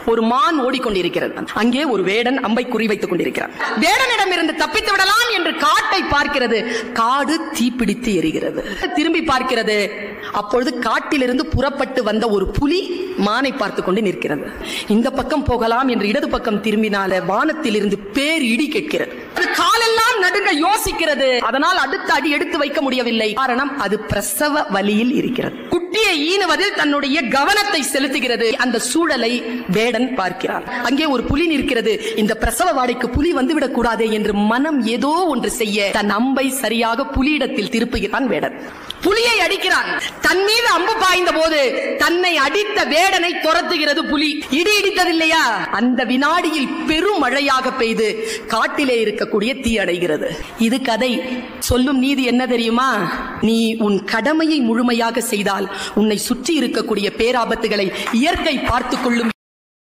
ஒரு மான் ஓடிக்கொண்டிருக்கிறது அங்கே ஒரு வேடன் அம்பை குறிவைத்துக் கொண்டிருக்கிறான் வேடனிடமிருந்து தப்பித்து விடலாம் என்று காட்டை பார்க்கிறது காடு தீப்பிடித்து எரிகிறது திரும்பி பார்க்கிறது அப்பொழுது காட்டிலிருந்து புறப்பட்டு வந்த ஒரு புலி மானை பார்த்து கொண்டு நிற்கிறது இந்த பக்கம் போகலாம் என்று இடது பக்கம் திரும்பினால வானத்தில் இருந்து பேர் இடி கேட்கிறது அது காலெல்லாம் நடுங்க யோசிக்கிறது அதனால் அடுத்த அடி எடுத்து வைக்க முடியவில்லை காரணம் அது பிரசவ வலியில் இருக்கிறது குட்டியை ஈனுவதில் தன்னுடைய கவனத்தை செலுத்துகிறது அந்த சூழலை வேடன் பார்க்கிறான் அங்கே ஒரு புலி நிற்கிறது இந்த பிரசவ வாடைக்கு புலி வந்துவிடக் கூடாதே என்று மனம் ஏதோ ஒன்று செய்ய தன் அம்பை சரியாக புலியிடத்தில் திருப்புகிறான் வேடன் புலியை அடிக்கிறான் தன் மீது அம்பு பாய்ந்த போது தன்னை அடித்த வேடனை துரத்துகிறது புலி இடி இடித்ததில்லையா அந்த வினாடியில் பெரும் மழையாக பெய்து காட்டிலே இருக்கக்கூடிய தீ அடைகிறது இது கதை சொல்லும் நீதி என்ன தெரியுமா நீ உன் கடமையை முழுமையாக செய்தால் உன்னை சுற்றி இருக்கக்கூடிய பேராபத்துகளை இயற்கை பார்த்துக் கொள்ளும்